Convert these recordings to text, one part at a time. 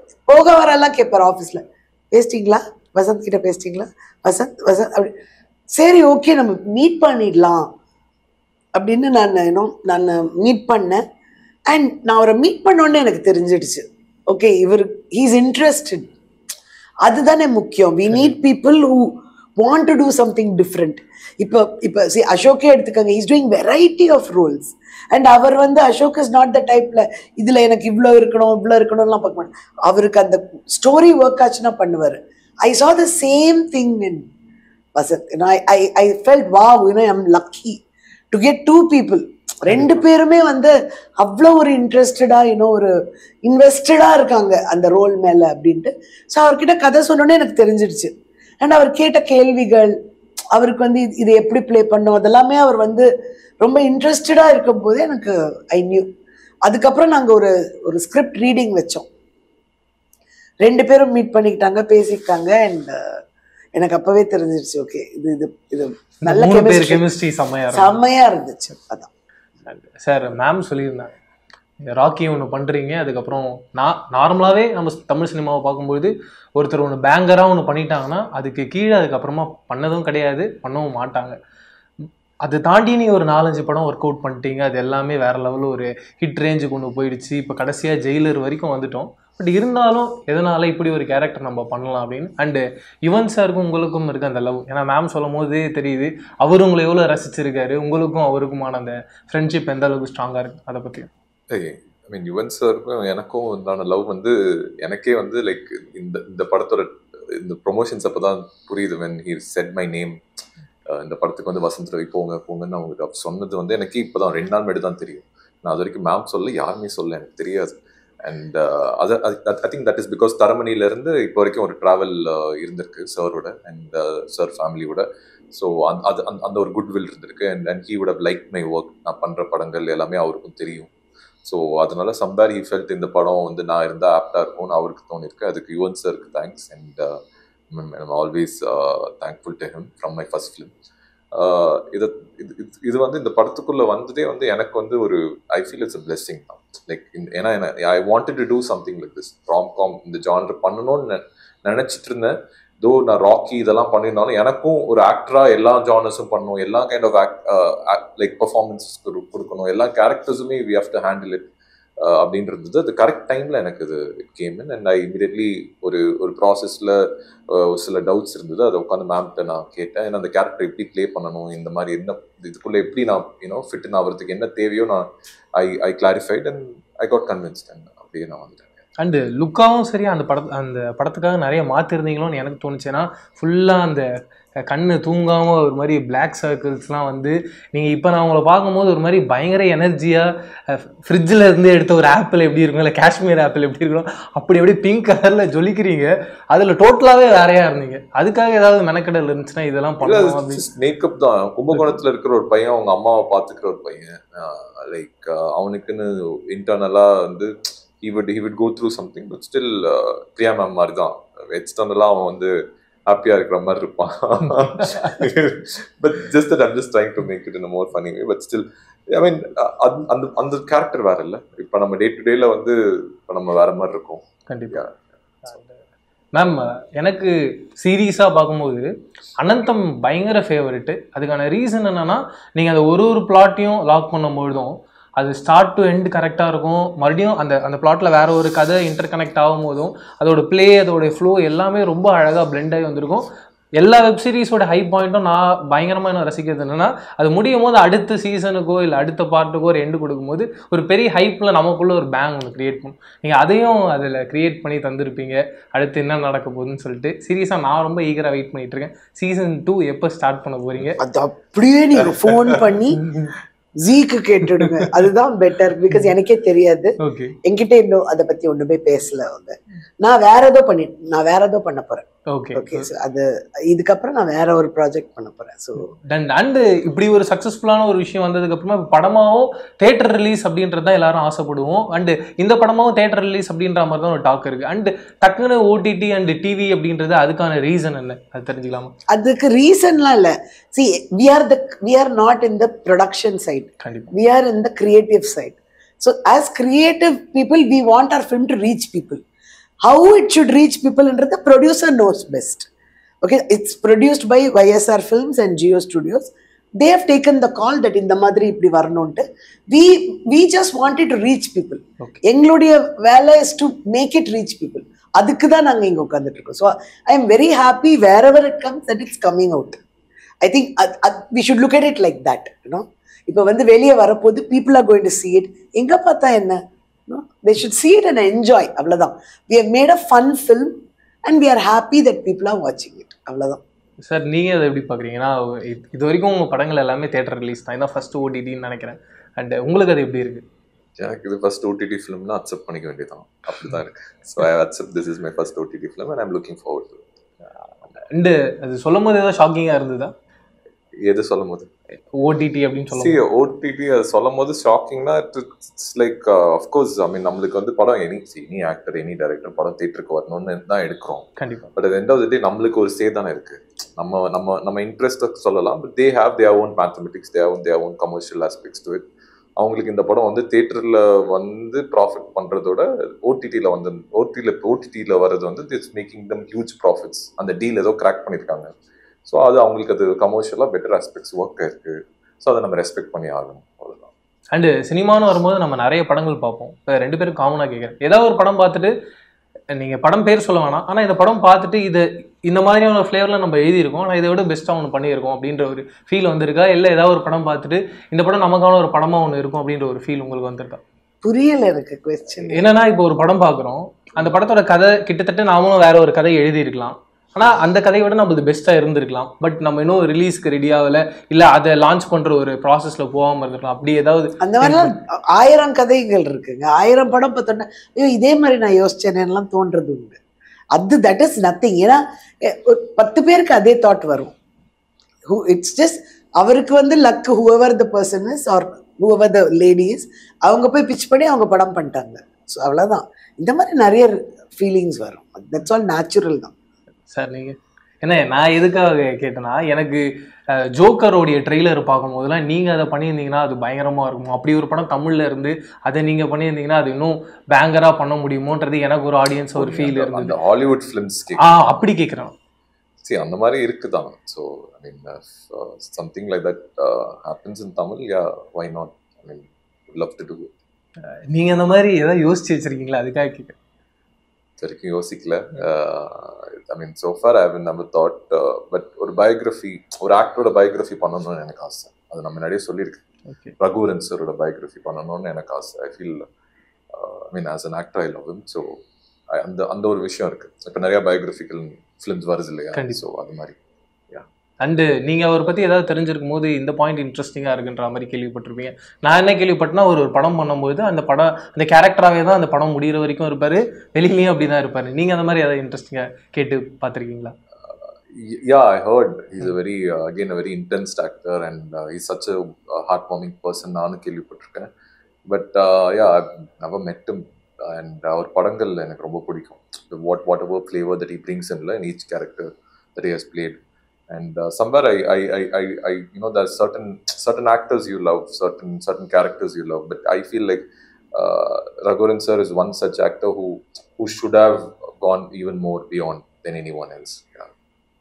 போக வரலாம் கேட்பார் ஆஃபீஸில் பேசிட்டீங்களா வசந்த் கிட்ட பேசிட்டீங்களா வசந்த் வசந்த் அப்படி சரி ஓகே நம்ம மீட் பண்ணிடலாம் அப்படின்னு நான் இன்னும் நான் மீட் பண்ணேன் அண்ட் நான் அவரை மீட் பண்ணோன்னே எனக்கு தெரிஞ்சிடுச்சு ஓகே இவர் ஹீஸ் இன்ட்ரெஸ்டட் அதுதானே முக்கியம் we need people who want to do something different இப்போ இப்போ சி அசோக்கே எடுத்துக்கோங்க is doing variety of roles and அவர் வந்து அசோக் இஸ் நாட் த டைப்ல இதுல எனக்கு இவ்வளோ இருக்கணும் இவ்வளோ இருக்கணும்லாம் பார்க்க மாட்டேன் அவருக்கு அந்த ஸ்டோரி ஒர்க் ஆச்சுன்னா பண்ணுவார் I saw the same thing in Vasanth I I I felt வா you know I'm lucky to get two people ரெண்டு பேருமே வந்து அவ்வளோ ஒரு இன்ட்ரெஸ்டடாக இன்னும் ஒரு இன்வெஸ்டடாக இருக்காங்க அந்த ரோல் மேலே அப்படின்ட்டு ஸோ அவர்கிட்ட கதை சொன்னோன்னே எனக்கு தெரிஞ்சிடுச்சு அண்ட் அவர் கேட்ட கேள்விகள் அவருக்கு வந்து இது- இதை எப்படி ப்ளே பண்ணும் அதெல்லாமே அவர் வந்து ரொம்ப இன்ட்ரெஸ்டடாக இருக்கும் போதே எனக்கு ஐ நியூ அதுக்கப்புறம் நாங்கள் ஒரு ஒரு ஸ்கிரிப்ட் ரீடிங் வச்சோம் ரெண்டு பேரும் மீட் பண்ணிக்கிட்டாங்க பேசிக்கிட்டாங்க அண்ட் எனக்கு அப்பவே தெரிஞ்சிருச்சு ஓகே இது இது இது நல்ல மூணு பேர் கெமிஸ்ட்ரி கெமிஸ்ட்ரி செம்மையா இருக்கும் செம்மையா இருந்துச்சு அதான் சார் மேம் சொல்லியிருந்தாங்க ராக்கி ஒன்று பண்ணுறீங்க அதுக்கப்புறம் நான் நார்மலாகவே நம்ம தமிழ் சினிமாவை பார்க்கும்பொழுது ஒருத்தர் ஒன்று பேங்கராக ஒன்று பண்ணிட்டாங்கன்னா அதுக்கு கீழே அதுக்கப்புறமா பண்ணதும் கிடையாது பண்ணவும் மாட்டாங்க அது தாண்டி நீ ஒரு நாலஞ்சு படம் ஒர்க் அவுட் பண்ணிட்டீங்க அது எல்லாமே வேற லெவலில் ஒரு ஹிட் ரேஞ்சுக்கு ஒன்று போயிடுச்சு இப்போ கடைசியாக ஜெயிலர் வரைக்கும் வந்துட்டோம் பட் இருந்தாலும் எதனால இப்படி ஒரு கேரக்டர் நம்ம பண்ணலாம் அப்படின்னு அண்டு யுவன் சாருக்கும் உங்களுக்கும் இருக்க அந்த லவ் ஏன்னா மேம் சொல்லும் போதே தெரியுது அவர் உங்களை எவ்வளோ ரசிச்சிருக்காரு உங்களுக்கும் அவருக்குமான அந்த ஃப்ரெண்ட்ஷிப் எந்த அளவுக்கு ஸ்ட்ராங்காக இருக்கு அதை பற்றி ஐ மீன் யுவன் சாருக்கும் எனக்கும் உண்டான லவ் வந்து எனக்கே வந்து லைக் இந்த இந்த படத்தோட இந்த ப்ரொமோஷன்ஸ் அப்போ தான் புரியுது when he said my name இந்த படத்துக்கு வந்து வசந்த் ரவி போங்க போங்கன்னு அவங்களுக்கு அப்ப சொன்னது வந்து எனக்கு இப்போ தான் ரெண்டு நாள் முன்னாடி தான் தெரியும் நான் அது வரைக்கும் மேம் சொல்ல யாருமே சொல்ல எனக்கு தெரியாது அண்ட் அது I think that is because தரமணியிலேருந்து இப்போ வரைக்கும் ஒரு ட்ராவல் இருந்திருக்கு சாரோட அண்ட் சார் ஃபேமிலியோட ஸோ அந்த அது அந்த- அந்த ஒரு குட் வில் இருந்திருக்கு and and he would have like my work நான் பண்ணுற படங்கள் எல்லாமே அவருக்கும் தெரியும் ஸோ அதனால சம்பார் ஹி ஃபெல்ட் இந்த படம் வந்து நான் இருந்தால் ஆப்டாக இருக்கும்னு அவருக்கு தோணிருக்கு அதுக்கு யுவன் சருக்கு thanks and I'm always thankful to him from my first film இது இது இது- இது வந்து இந்த படத்துக்குள்ள வந்ததே வந்து எனக்கு வந்து ஒரு I feel it's a blessing தான் லைக் ஏன்னா I wanted to do something like this Ram காம் இந்த ஜானர் பண்ணணும்னு நெ- நினைச்சிட்டு இருந்தேன் தோ நான் ராக்கி இதெல்லாம் பண்ணியிருந்தாலும் எனக்கும் ஒரு ஆக்டரா எல்லா ஜானர்ஸும் பண்ணணும் எல்லா kind of act like performances கொடுக்கணும் எல்லா கேரக்டர்ஸுமே we have to handle it அப்படின்றது அது கரெக்ட் டைம்ல எனக்கு இது கேம் அண்ட் ஐ இமீடியட்லி ஒரு ஒரு ப்ராசஸ்ல சில டவுட்ஸ் இருந்தது அதை உட்காந்து மேம்கிட்ட நான் கேட்டேன் ஏன்னா அந்த கேரக்டர் எப்படி ப்ளே பண்ணணும் இந்த மாதிரி என்ன இதுக்குள்ள எப்படி நான் யூனோ ஃபிட் ஆகிறதுக்கு என்ன தேவையோ நான் I I clarified and I got convinced and அப்படியே நான் வந்துட்டேன் அண்டு லுக்காவும் சரி அந்த பட அந்த படத்துக்காக நிறைய மாற்றிருந்தீங்களோன்னு எனக்கு தோணுச்சு ஏன்னா ஃபுல்லாக அந்த கண்ணு தூங்காமல் ஒரு மாதிரி பிளாக் சர்க்கிள்ஸ்லாம் வந்து நீங்கள் இப்போ நான் உங்களை பார்க்கும்போது ஒரு மாதிரி பயங்கர எனர்ஜியாக ஃப்ரிட்ஜில் இருந்து எடுத்த ஒரு ஆப்பிள் எப்படி இருக்கும் இல்லை காஷ்மீர் ஆப்பிள் எப்படி இருக்கும் அப்படி அப்படியே பிங்க் கலரில் ஜொலிக்கிறீங்க அதில் டோட்டலாகவே வேறையா இருந்தீங்க அதுக்காக ஏதாவது மெனக்கடல் இருந்துச்சுன்னா இதெல்லாம் பண்ணலாம் அப்படின்னு மேக்கப் தான் கும்பகோணத்துல இருக்கிற ஒரு பையன் அவங்க அம்மாவை பாத்துக்கிற ஒரு பையன் லைக் அவனுக்குன்னு இன்டர்னலா வந்து he would he would go through something but still uh, Priya ma'am மாதிரி தான் எக்ஸ்டர்னலா அவன் வந்து ஹாப்பியா இருக்கிற மாதிரி இருப்பான் but just that I'm just trying to make it in more funny way but still I mean அந்த அந்த கேரக்டர் வேற இல்ல இப்ப நம்ம டே டு டேல வந்து இப்ப நம்ம வேற மாதிரி இருக்கோம் கண்டிப்பாக மேம் எனக்கு சீரியஸாக பார்க்கும்போது அனந்தம் பயங்கர ஃபேவரெட்டு அதுக்கான ரீசன் என்னன்னா நீங்கள் அந்த ஒரு ஒரு பிளாட்டையும் லாக் பண்ணும்பொழுதும் அது ஸ்டார்ட் டு எண்ட் கரெக்டாக இருக்கும் மறுபடியும் அந்த அந்த பிளாட்டில் வேற ஒரு கதை இன்டர் கனெக்ட் ஆகும் போதும் அதோட ப்ளே அதோட ஃப்ளோ எல்லாமே ரொம்ப அழகாக blend ஆகி வந்திருக்கும் எல்லா வெப் சீரிஸோட ஹை பாயிண்ட்டும் நான் பயங்கரமாக நான் ரசிக்கிறது என்னன்னா அது முடியும் போது அடுத்த சீசனுக்கோ இல்லை அடுத்த பார்ட்டுக்கோ ஒரு எண்டு கொடுக்கும்போது ஒரு பெரிய ஹைப்பில் நமக்குள்ள ஒரு பேங் ஒன்று கிரியேட் பண்ணும் நீங்கள் அதையும் அதில் கிரியேட் பண்ணி தந்திருப்பீங்க அடுத்து என்ன நடக்க போகுதுன்னு சொல்லிட்டு சீரியஸாக நான் ரொம்ப ஈகராக வெயிட் பண்ணிட்டு இருக்கேன் சீசன் டூ எப்போ ஸ்டார்ட் பண்ண போறீங்க அது அப்படியே நீங்க ஃபோன் பண்ணி ஜீக்கு கேட்டுடுங்க அதுதான் பெட்டர் பிகாஸ் எனக்கே தெரியாது ஓகே என்கிட்ட இன்னும் அதை பத்தி ஒண்ணுமே பேசல அவங்க நான் வேற ஏதோ பண்ணி நான் வேற ஏதோ பண்ண போறேன் ஓகே ஓகே அது இதுக்கப்புறம் நான் வேற ஒரு ப்ராஜெக்ட் பண்ண போறேன் ஸோ அண்ட் அண்டு இப்படி ஒரு சக்ஸஸ்ஃபுல்லான ஒரு விஷயம் வந்ததுக்கு அப்புறமா இப்போ படமாவும் தேட்டர் ரிலீஸ் அப்படின்றது தான் எல்லாரும் ஆசைப்படுவோம் அண்டு இந்த படமாவும் தேட்டர் ரிலீஸ் அப்படின்ற மாதிரி தான் ஒரு டாக் இருக்கு அண்ட் டக்குன்னு ஓடிடி அண்ட் டிவி அப்படின்றது அதுக்கான ரீசன் என்ன அது தெரிஞ்சுக்கலாமா அதுக்கு ரீசன்லாம் இல்ல see we are the we are not in the production side கண்டிப்பா we are in the creative side. So as creative people, we want our film to reach people. how it should reach people ன்றது the producer knows best okay it's produced by YSR Films and Geo Studios they have taken the call that இந்த மாதிரி இப்படி வரணும்ட்டு we we just wanted to reach people Okay. எங்களுடைய வேலை is to make it reach people அதுக்கு தான் நாங்க இங்க உட்கார்ந்துட்டு இருக்கோம் so I am very happy wherever it comes that it's coming out I think we should look at it like that you know இப்போ வந்து வெளியே வரப்போது people are going to see it எங்க பார்த்தா என்ன they should see it and enjoy அவ்வளவுதான் we have made a fun film and we are happy that people are watching it அவ்வளவுதான் sir நீங்கள் அதை எப்படி பார்க்குறீங்கன்னா இது இது வரைக்கும் உங்கள் படங்கள் எல்லாமே தேட்டர் ரிலீஸ் தான் இதான் ஃபர்ஸ்ட் ஓடிடின்னு நினைக்கிறேன் அண்ட் உங்களுக்கு அது எப்படி இருக்கு எனக்கு இது ஃபர்ஸ்ட் ஓடிடி ஃபிலிம்னா அக்செப்ட் பண்ணிக்க வேண்டியதான் அப்படிதான் இருக்கு so I accept this is my first OTT film and I'm looking forward and அது சொல்லும் போது ஏதாவது ஷாக்கிங்காக இருந்ததா எது சொல்லும் போது ஓடிடி அப்படின்னு சி சொல்லும் ஓடிடி சொல்லும் போது ஷாக்கிங்னா it's like of course I mean நம்மளுக்கு வந்து படம் any any actor any director படம் தேட்டருக்கு வரணும்னு தான் எடுக்கிறோம் கண்டிப்பாக பட் அது எண்ட் ஆஃப் டே நம்மளுக்கு ஒரு சே தானே இருக்கு நம்ம நம்ம நம்ம இன்ட்ரெஸ்ட்டை சொல்லலாம் but they have their own mathematics their own their own commercial aspects to it அவங்களுக்கு இந்த படம் வந்து தேட்டரில் வந்து ப்ராஃபிட் பண்ணுறதோட ஓடிடியில் வந்து ஓடிடியில் ஓடிடியில் வர்றது வந்து it's making them huge profits அந்த டீல் ஏதோ கிராக் பண்ணியிருக்காங்க ஸோ அது அவங்களுக்கு அது கமர்ஷியலாக பெட்டர் ஆஸ்பெக்ட்ஸ் ஒர்க் இருக்கு ஸோ அதை நம்ம ரெஸ்பெக்ட் பண்ணி ஆகணும் அவ்வளோதான் அண்டு சினிமான்னு வரும்போது நம்ம நிறைய படங்கள் பார்ப்போம் இப்போ ரெண்டு பேரும் காமனாக கேட்குறேன் ஏதாவது ஒரு படம் பார்த்துட்டு நீங்கள் படம் பேர் சொல்ல வேணாம் ஆனால் இந்த படம் பார்த்துட்டு இது இந்த மாதிரியான ஃப்ளேவரில் நம்ம எழுதியிருக்கோம் ஆனால் இதை விட பெஸ்ட்டாக ஒன்று பண்ணியிருக்கோம் அப்படின்ற ஒரு ஃபீல் வந்திருக்கா இல்லை ஏதாவது ஒரு படம் பார்த்துட்டு இந்த படம் நமக்கான ஒரு படமாக ஒன்று இருக்கும் அப்படின்ற ஒரு ஃபீல் உங்களுக்கு வந்திருக்கா புரியல எனக்கு கொஸ்டின் என்னன்னா இப்போ ஒரு படம் பார்க்குறோம் அந்த படத்தோட கதை கிட்டத்தட்ட நாமளும் வேற ஒரு கதை எழுதியிருக்கலாம் ஆனால் அந்த கதையை விட நம்மளுக்கு பெஸ்ட்டாக இருந்திருக்கலாம் பட் நம்ம இன்னும் ரிலீஸ்க்கு ரெடி ஆகல இல்லை அதை லான்ச் பண்ணுற ஒரு ப்ராசஸில் போகாமல் இருந்திருக்கலாம் அப்படி ஏதாவது அந்த மாதிரிலாம் ஆயிரம் கதைகள் இருக்குங்க ஆயிரம் படம் பார்த்தோன்னா ஐயோ இதே மாதிரி நான் யோசிச்சேனேலாம் தோன்றது உண்டு அது தட் இஸ் நத்திங் ஏன்னா எ, ஒரு பத்து பேருக்கு அதே தாட் வரும் ஹூ இட்ஸ் ஜஸ்ட் அவருக்கு வந்து luck whoever the person is or whoever the ladies அவங்க போய் பிச் பண்ணி அவங்க படம் பண்ணிட்டாங்க ஸோ அவ்வளோதான் இந்த மாதிரி நிறைய ஃபீலிங்ஸ் வரும் தட்ஸ் ஆல் நேச்சுரல் தான் சார் நீங்க என்ன நான் எதுக்காக கேட்டேன்னா எனக்கு அஹ், ஜோக்கரோடைய ட்ரெய்லர் பார்க்கும்போதெல்லாம் நீங்க அதை பண்ணியிருந்தீங்கன்னா அது பயங்கரமா இருக்கும் அப்படி ஒரு படம் தமிழ்ல இருந்து அதை நீங்க பண்ணியிருந்தீங்கன்னா அது இன்னும் பேங்கரா பண்ண முடியுமோன்றது எனக்கு ஒரு ஆடியன்ஸ் ஒரு ஃபீல் இருந்தது அந்த ஹாலிவுட் ஃபிலிம்ஸ் ஆ அப்படி கேட்குறேன் சி அந்த மாதிரி இருக்குதான் so I mean something like that happens in Tamil yeah why not I mean love to do நீங்க அந்த மாதிரி ஏதாவது யோசிச்சு வச்சிருக்கீங்களா அதுக்காக கேட்குறேன் வரைக்கும் யோசிக்கல I mean so far I have நம்ம தாட் பட் ஒரு பயோகிராஃபி ஒரு ஆக்டரோட பயோகிராஃபி பண்ணணும்னு எனக்கு ஆசை அது நம்ம முன்னாடியே சொல்லியிருக்கேன் ஓகே ரகுவரன் சரோட பயோகிராஃபி பண்ணணும்னு எனக்கு ஆசை I feel I mean as an actor I love him so அந்த அந்த ஒரு விஷயம் இருக்கு இப்போ நிறைய பயோகிராஃபிக்கல் ஃபிலிம்ஸ் வருது இல்லையா கண்டிப்பா. ஸோ அது மாதிரி அண்டு நீங்க அவரை பத்தி ஏதாவது தெரிஞ்சிருக்கும் போது இந்த பாயிண்ட் இன்ட்ரெஸ்டிங்கா இருக்குன்ற மாதிரி கேள்விப்பட்டிருப்பீங்க நான் என்ன கேள்விப்பட்டேன்னா ஒரு ஒரு படம் பண்ணும்போது அந்த படம் அந்த கேரக்டராகவே தான் அந்த படம் முடியிற வரைக்கும் இருப்பாரு வெளியிலயும் அப்படிதான் இருப்பாரு நீங்க அந்த மாதிரி ஏதாவது இன்ட்ரெஸ்டிங்கா கேட்டு பார்த்திருக்கீங்களா Y- yeah i heard he's a very uh, again a very intense actor and uh, he's such a uh, heartwarming person நானும் கேள்விப்பட்டிருக்கேன் but yeah never met him and அவர் படங்கள் எனக்கு ரொம்ப பிடிக்கும் what whatever flavour that he brings in in each character that he has played and uh, somewhere I, I, I, I, I you know there's certain certain actors you love certain certain characters you love but I feel like uh, Raghuran sir is one such actor who who should have gone even more beyond than anyone else yeah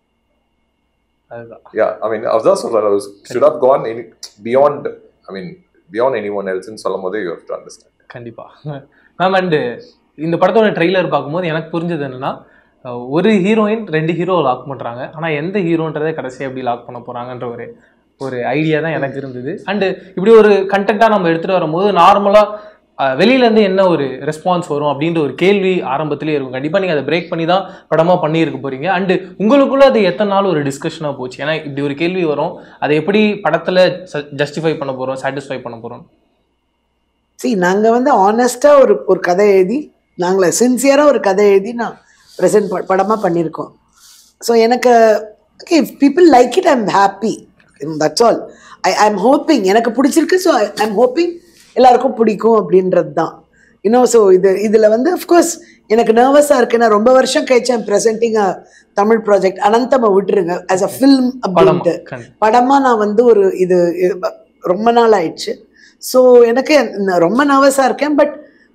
அதுதான் yeah i mean I was also I was, should have gone any, beyond i mean beyond anyone else in சொல்லும் போதே you have to understand கண்டிப்பா ma'am and இந்த படத்தோட trailer பார்க்கும்போது எனக்கு புரிஞ்சது என்னன்னா அஹ், ஒரு ஹீரோயின் ரெண்டு ஹீரோ லாக் பண்றாங்க ஆனா எந்த ஹீரோன்றதை கடைசியா எப்படி லாக் பண்ண போறாங்கன்ற ஒரு ஒரு ஐடியா தான் எனக்கு இருந்தது அண்டு இப்படி ஒரு கண்டென்ட்டாக நம்ம எடுத்துட்டு வரும்போது நார்மலாக வெளியிலேருந்து என்ன ஒரு ரெஸ்பான்ஸ் வரும் அப்படின்ற ஒரு கேள்வி ஆரம்பத்திலே இருக்கும் கண்டிப்பாக நீங்கள் அதை பிரேக் பண்ணி தான் படமாக பண்ணியிருக்க போறீங்க அண்டு உங்களுக்குள்ள அது எத்தனை நாள் ஒரு டிஸ்கஷனாக போச்சு ஏன்னா இப்படி ஒரு கேள்வி வரும் அதை எப்படி படத்தில் ஜஸ்டிஃபை பண்ண போகிறோம் சாட்டிஸ்ஃபை பண்ண போகிறோம் see நாங்கள் வந்து ஆனஸ்ட்டாக ஒரு ஒரு கதை எழுதி நாங்களே சின்சியராக ஒரு கதை எழுதி நான் ப்ரெசென்ட் படமாக பண்ணியிருக்கோம் ஸோ எனக்கு okay if people like it I'm happy that's all I I'm hoping எனக்கு பிடிச்சிருக்கு ஸோ ஐ ஐம் ஹோப்பிங் எல்லாருக்கும் பிடிக்கும் அப்படின்றது தான் இன்னும் ஸோ இது இதில் வந்து அஃப்கோர்ஸ் எனக்கு நர்வஸாக இருக்கு நான் ரொம்ப வருஷம் கழிச்சு ஐம் ப்ரெசென்டிங் தமிழ் ப்ராஜெக்ட் அனந்தமை விட்டுருங்க ஆஸ் அ ஃபில்ம் படம் அப்படின்ட்டு படமாக நான் வந்து ஒரு இது இது ரொம்ப நாள் ஆயிடுச்சு ஸோ எனக்கு ந- ரொம்ப நர்வஸாக இருக்கேன் பட்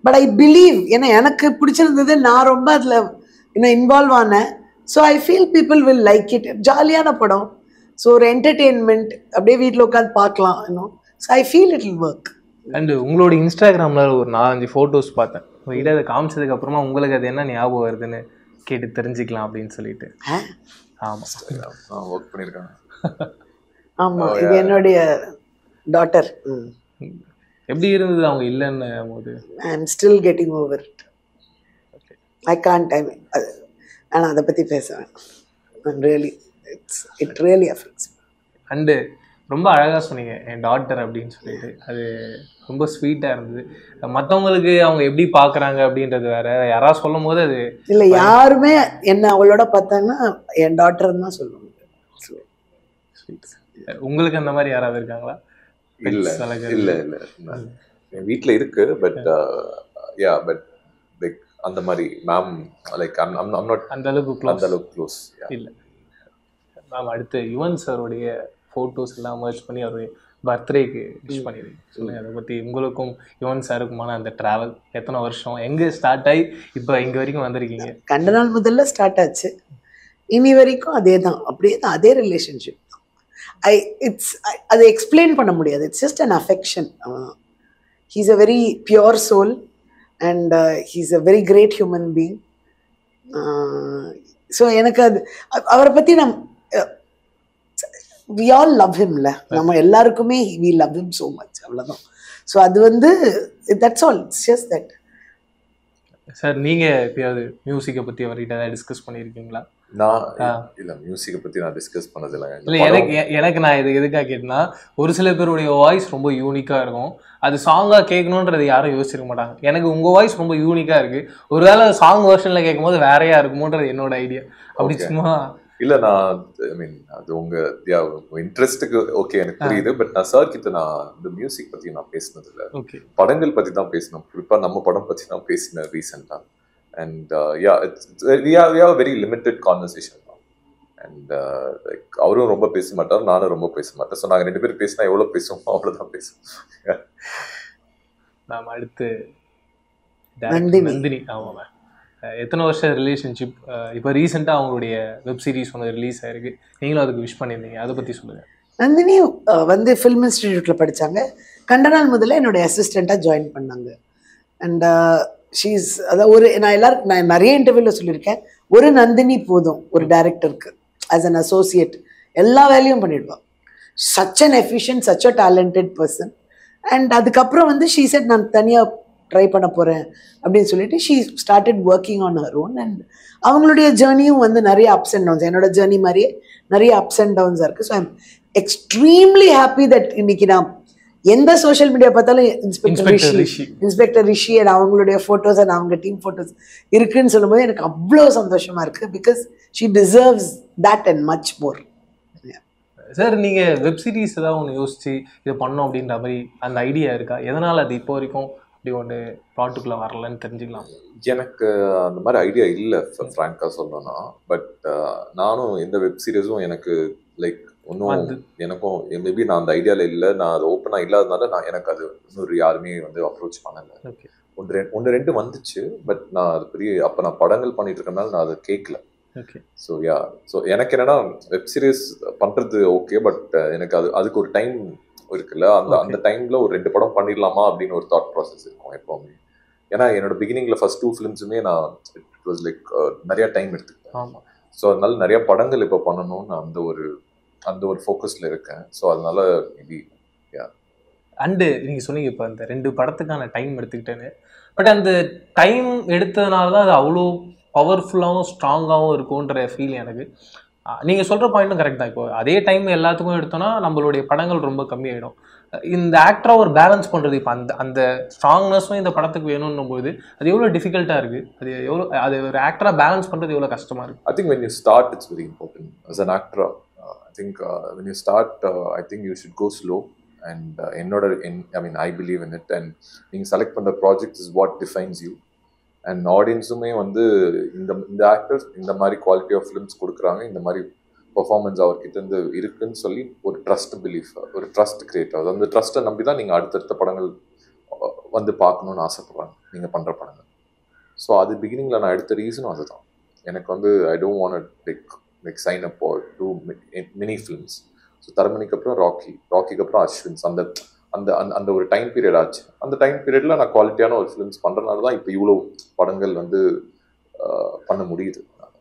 பட் ஐ பிலீவ் ஏன்னா எனக்கு பிடிச்சிருந்தது நான் ரொம்ப அதில் இன்னும் இன்வால்வ் ஆனேன் so I feel people will like it ஜாலியான படம் ஸோ ஒரு என்டர்டெயின்மெண்ட் அப்படியே வீட்டில் உட்காந்து பார்க்கலாம் இன்னும் so I feel it will work and உங்களோட இன்ஸ்டாகிராமில் ஒரு நாலஞ்சு ஃபோட்டோஸ் பார்த்தேன் உங்ககிட்ட அதை காமிச்சதுக்கு அப்புறமா உங்களுக்கு அது என்ன ஞாபகம் வருதுன்னு கேட்டு தெரிஞ்சுக்கலாம் அப்படின்னு சொல்லிட்டு ஆமாம் ஒர்க் பண்ணியிருக்காங்க ஆமாம் Oh, இது yeah. என்னுடைய டாட்டர் எப்படி இருந்தது அவங்க இல்லைன்னு போது I am still getting over it I can't time அது ஆனால் அதை பற்றி பேச வேணாம் really it's it really affects and ரொம்ப அழகாக சொன்னீங்க என் டாட்டர் அப்படின்னு சொல்லிட்டு அது ரொம்ப ஸ்வீட்டாக இருந்தது மற்றவங்களுக்கு அவங்க எப்படி பார்க்குறாங்க அப்படின்றது வேற யாராவது சொல்லும் போது அது இல்லை யாருமே என்ன அவளோட பார்த்தாங்கன்னா என் டாட்டர்னு தான் சொல்லுவாங்க sweet. உங்களுக்கு அந்த மாதிரி யாராவது இருக்காங்களா இல்ல Pets வளர்க்கறது. இல்ல இல்ல நான் என் வீட்ல இருக்கு பட் யா பட் லைக் அந்த மாதிரி மேம் லைக் ஐம் நாட் அந்த அளவுக்கு அந்த க்ளோஸ் அளவுக்கு க்ளோஸ் இல்லை மேம் அடுத்து யுவன் சாருடைய ஃபோட்டோஸ் எல்லாம் மர்ச் பண்ணி அவருடைய பர்த்டேக்கு விஷ் பண்ணிடுங்க சொல்லுங்க அதை பற்றி உங்களுக்கும் யுவன் சாருக்குமான அந்த ட்ராவல் எத்தனை வருஷம் எங்கே ஸ்டார்ட் ஆகி இப்போ இங்கே வரைக்கும் வந்திருக்கீங்க கண்ட நாள் முதல்ல ஸ்டார்ட் ஆச்சு இனி வரைக்கும் அதே தான் அப்படியே தான் அதே ரிலேஷன்ஷிப் ஐ இட்ஸ் அதை எக்ஸ்பிளைன் பண்ண முடியாது it's just an affection he's a very pure soul and he's a very great human being so எனக்கு அது அ- அவரை பற்றி நம் வி ஆல் லவ் ஹிம்ல நம்ம எல்லாருக்குமே we love him so much அவ்வளோதான் ஸோ அது வந்து that's all it's just that sir நீங்கள் எப்பயாவது மியூசிக்கை பற்றி அவர்கிட்ட ஏதாவது டிஸ்கஸ் பண்ணியிருக்கீங்களா நான் ஆ. இல்ல மியூசிக்கை பத்தி நான் டிஸ்கஸ் பண்ணது இல்லை இல்லை எனக்கு எ- எனக்கு நான் இது எதுக்காக கேட்டேன்னா ஒரு சில பேருடைய வாய்ஸ் ரொம்ப யூனிக்காக இருக்கும் அது சாங்காக கேட்கணுன்றது யாரும் யோசிச்சிருக்க மாட்டாங்க எனக்கு உங்கள் வாய்ஸ் ரொம்ப யூனிக்காக இருக்குது ஒருவேளை சாங் வெர்ஷனில் கேட்கும்போது வேறையா இருக்குமோன்றது என்னோட ஐடியா அப்படி Okay. சும்மா இல்ல நான் ஐ மீன் அது உங்க இன்ட்ரெஸ்ட்டுக்கு ஓகே எனக்கு புரியுது பட் நான் சார் கிட்ட நான் இந்த மியூசிக் பத்தி நான் பேசினது இல்ல ஓகே படங்கள் பத்தி தான் பேசினோம் குறிப்பா நம்ம படம் பத்தி தான் பேசினேன் ரீசெண்டா and yeah it's we have very limited conversation and like அவரும் ரொம்ப பேச மாட்டார் நானும் ரொம்ப பேச மாட்டேன் ஸோ நாங்கள் ரெண்டு பேரும் பேசினா எவ்வளோ பேசுவோமோ அவ்வளோதான் பேசுவோம் நாம் அடுத்து director நந்தினி. நந்தினி ஆமாம் மேம் எத்தனை வருஷம் ரிலேஷன்ஷிப் இப்போ ரீசெண்டாக அவங்களுடைய வெப் சீரிஸ் ஒன்று ரிலீஸ் ஆயிருக்கு நீங்களும் அதுக்கு விஷ் பண்ணியிருந்தீங்க அதை பற்றி சொல்லுங்கள் நந்தினி அஹ், வந்து ஃபில்ம் இன்ஸ்டிடியூட்டில் படித்தாங்க கண்ட நாள் முதல்ல என்னுடைய அசிஸ்டண்ட்டாக ஜாயின் பண்ணாங்க அண்ட் ஷீஸ் அதாவது ஒரு நான் எல்லாருக்கும் நான் நிறைய இன்டர்வியூவில் சொல்லியிருக்கேன் ஒரு நந்தினி போதும் ஒரு டைரக்டருக்கு ஆஸ் அன் அசோசியேட் எல்லா வேலையும் பண்ணிடுவாள் such an efficient such a talented person and அதுக்கப்புறம் வந்து ஷீ செட் நான் தனியாக ட்ரை பண்ண போகிறேன் அப்படின்னு சொல்லிட்டு she started working on her own and அவங்களுடைய ஜேர்னியும் வந்து நிறைய அப்ஸ் அண்ட் டவுன்ஸ் என்னோட ஜேர்னி மாதிரியே நிறைய அப்ஸ் அண்ட் டவுன்ஸாக இருக்குது so I'm extremely happy that இன்னைக்கு நான் எந்த சோஷியல் மீடியா பார்த்தாலும் inspector inspector Rishi Rishi inspector Rishi and அவங்களுடைய ஃபோட்டோஸ் அண்ட் அவங்க டீம் ஃபோட்டோஸ் இருக்குன்னு சொல்லும்போது எனக்கு அவ்வளோ சந்தோஷமா இருக்கு because she deserves that and much more sir நீங்கள் வெப் சீரிஸ் ஏதாவது ஒன்று யோசிச்சு இது பண்ணோம் அப்படின்ற மாதிரி அந்த ஐடியா இருக்கா எதனால் அது இப்போ வரைக்கும் இப்படி ஒன்று ப்ளாட்டுக்குள்ளே வரலன்னு தெரிஞ்சுக்கலாம் எனக்கு அந்த மாதிரி ஐடியா இல்லை ஃப்ராங்காக சொல்லணும்னா பட் நானும் எந்த வெப் சீரிஸும் எனக்கு லைக் ஒன்றும் வந்து. எனக்கும் மேபி நான் அந்த ஐடியாவில் இல்லை நான் அது ஓப்பனாக இல்லாதனால நான் எனக்கு அது இன்னொரு யாருமே வந்து அப்ரோச் பண்ணலை ஓகே ஒன்று ரெண்டு ஒன்று ரெண்டு வந்துச்சு பட் நான் அது பெரிய அப்போ நான் படங்கள் பண்ணிட்டு இருக்கனால நான் அதை கேட்கல ஓகே ஸோ யா ஸோ எனக்கு என்னன்னா வெப் சீரிஸ் பண்ணுறது ஓகே பட் எனக்கு அது அதுக்கு ஒரு டைம் இருக்குல்ல அந்த Okay. அந்த டைம்ல ஒரு ரெண்டு படம் பண்ணிடலாமா அப்படின்னு ஒரு தாட் ப்ராசஸ் இருக்கும் எப்பவுமே ஏன்னா என்னோட பிகினிங்ல ஃபர்ஸ்ட் டூ ஃபிலிம்ஸுமே நான் இட் வாஸ் லைக் நிறைய டைம் எடுத்துக்கிட்டேன் ஆமாம் ஸோ அதனால நிறைய படங்கள் இப்போ பண்ணணும்னு அந்த ஒரு அந்த ஒரு ஃபோக்கஸ்ல இருக்கேன் ஸோ அதனால மேபி அண்டு நீங்கள் சொன்னீங்க இப்போ அந்த ரெண்டு படத்துக்கான டைம் எடுத்துக்கிட்டேன்னு பட் அந்த டைம் எடுத்ததுனால தான் அது அவ்வளோ பவர்ஃபுல்லாகவும் ஸ்ட்ராங்காகவும் இருக்கும்ன்ற ஃபீல் எனக்கு நீங்கள் சொல்கிற பாயிண்ட்டும் கரெக்ட் தான் இப்போ அதே டைம் எல்லாத்துக்கும் எடுத்தோம்னா நம்மளுடைய படங்கள் ரொம்ப கம்மியாயிடும் இந்த ஆக்டரை ஒரு பேலன்ஸ் பண்ணுறது இப்போ அந்த அந்த ஸ்ட்ராங்னஸும் இந்த படத்துக்கு வேணும்னும் போது அது எவ்வளோ டிஃபிகல்ட்டாக இருக்குது அது எவ்வளோ அது ஒரு ஆக்டராக பேலன்ஸ் பண்ணுறது எவ்வளோ கஷ்டமாக இருக்குது I think when you start, it's very important. As an actor, uh, I think uh, when you start, uh, I think you should go slow. And uh, in order, in I mean, I believe in it. And being select from the project is what defines you. And ஆடியன்ஸுமே வந்து இந்த இந்த actors இந்த மாதிரி quality of films கொடுக்குறாங்க இந்த மாதிரி performance அவர்கிட்ட இருந்து இருக்குன்னு சொல்லி ஒரு ட்ரஸ்ட் பிலீஃப் ஒரு ட்ரஸ்ட் கிரியேட் ஆகுது அந்த ட்ரஸ்ட்டை நம்பி தான் நீங்கள் அடுத்தடுத்த படங்கள் வந்து பார்க்கணுன்னு ஆசைப்படுறாங்க நீங்கள் பண்ணுற படங்கள் ஸோ அது பிகினிங்கில் நான் எடுத்த ரீசனும் அதுதான் எனக்கு வந்து I don't want like like sign up or do mini films so தரமணிக்கு அப்புறம் ராக்கி ராக்கிக்கு அப்புறம் அஸ்வின்ஸ் அந்த அந்த அந்த அந்த ஒரு டைம் பீரியட் ஆச்சு அந்த டைம் பீரியடில் நான் குவாலிட்டியான ஒரு ஃபிலிம்ஸ் பண்ணுறதுனால தான் இப்போ இவ்வளோ படங்கள் வந்து ஆஹ், பண்ண முடியுது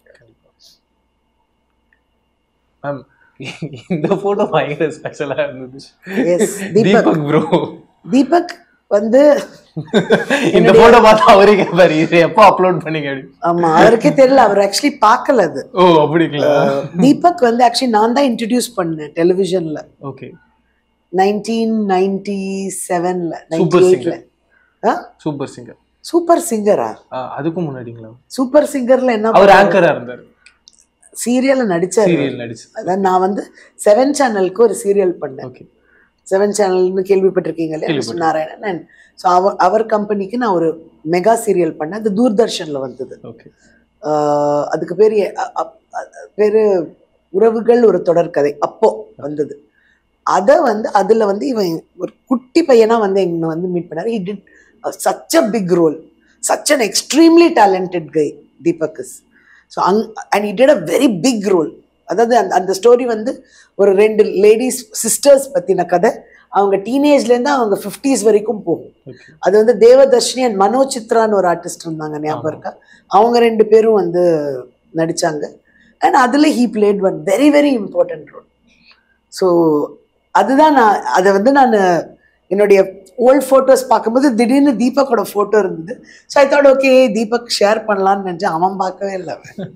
மேம் இந்த போட்டோ பயங்கர ஸ்பெஷலா இருந்தது எஸ் தீபக் தீபக் ப்ரோ தீபக் வந்து இந்த போட்டோ பார்த்து அவரே கேட்பாரு இது எப்போ அப்லோட் பண்ணீங்க அப்படி ஆமா அவருக்கே தெரியல அவர் ஆக்சுவலி பார்க்கல அது ஓ அப்படிங்களா தீபக் வந்து ஆக்சுவலி நான் தான் இன்ட்ரடியூஸ் பண்ணேன் டெலிவிஷன்ல ஓகே நைன்டீன் நைன்டி செவன்ல Super நைன்டி singer. எயிட்ல சூப்பர் சிங்கர் சூப்பர் சிங்கரா அதுக்கும் முன்னாடிங்களா சூப்பர் சிங்கர்ல என்ன அவர் ஆங்கரா இருந்தாரு சீரியல்ல நடிச்சாரு சீரியல் நடிச்சு அதான் நான் வந்து செவன் சேனலுக்கு ஒரு சீரியல் பண்ணேன் ஓகே செவன் சேனல்னு கேள்விப்பட்டிருக்கீங்க இல்லையா மிஸ்டர் நாராயணன் ஸோ அவர் அவர் கம்பெனிக்கு நான் ஒரு மெகா சீரியல் பண்ணேன் அது தூர்தர்ஷன்ல வந்தது ஓகே ஆஹ் அதுக்கு பேர் எ- அ- அ- அ- பேரு உறவுகள் ஒரு தொடர்கதை அப்போ வந்தது அதை வந்து அதுல வந்து இவன் ஒரு குட்டி பையனா வந்து எங்க வந்து மீட் பண்ணாரு he did such a big role such an extremely talented guy Deepak is so அங் and he did a very big role அதாவது அந்த அந்த ஸ்டோரி வந்து ஒரு ரெண்டு லேடிஸ் சிஸ்டர்ஸ் பத்தின கதை அவங்க டீனேஜ்லேருந்து அவங்க ஃபிஃப்டிஸ் வரைக்கும் போகும் ஓகே அது வந்து தேவதர்ஷினி அண்ட் மனோ சித்ரான்னு ஒரு ஆர்டிஸ்ட் இருந்தாங்க ஞாபகம் இருக்கா அவங்க ரெண்டு பேரும் வந்து நடிச்சாங்க அண்ட் அதில் he played one very very important role so அதுதான் நான் அதை வந்து நான் என்னுடைய ஓல்ட் ஃபோட்டோஸ் பார்க்கும்போது திடீர்னு தீபக்கோட ஃபோட்டோ இருந்தது so I thought okay Deepak share பண்ணலான்னு நினச்சேன் அவன் பார்க்கவே இல்லை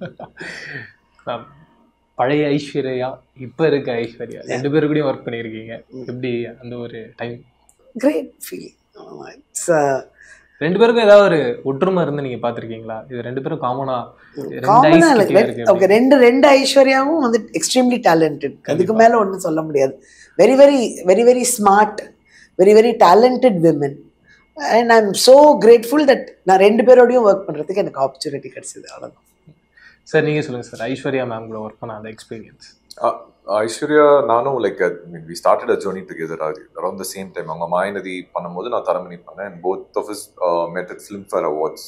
மேம் பழைய ஐஸ்வர்யா இப்ப இருக்க ஐஸ்வர்யா ரெண்டு பேரு கூடயும் ஒர்க் பண்ணியிருக்கீங்க எப்படி அந்த ஒரு டைம் கிரேட் ஃபீலிங் இட்ஸ் ரெண்டு பேருக்கும் ஏதாவது ஒரு ஒற்றுமை இருந்து நீங்க பாத்திருக்கீங்களா இது ரெண்டு பேரும் காமனா ரெண்டு காமனா ஐஸ் கிட்டே இருக்கு ஓகே ரெண்டு ரெண்டு ஐஸ்வர்யாவும் வந்து எக்ஸ்ட்ரீம்லி டேலண்டட் அதுக்கு மேல ஒன்றும் சொல்ல முடியாது very very very very smart very very talented women and I am so grateful that நான் ரெண்டு பேரோடையும் ஒர்க் பண்றதுக்கு எனக்கு ஆப்பர்ச்சுனிட்டி கிடைச்சது அவ்வளோதான் சார் நீங்க சொல்லுங்க சார் ஐஸ்வர்யா மேம் கூட ஒர்க் பண்ண அந்த எக்ஸ்பீரியன்ஸ் Uh, ஐஸ்வர்யா நானும் like mean we started a journey together அது அரௌண்ட் த சேம் டைம் அவங்க மாயநதி பண்ணும்போது நான் தரமணி பண்ணேன் and both of is met at Filmfare awards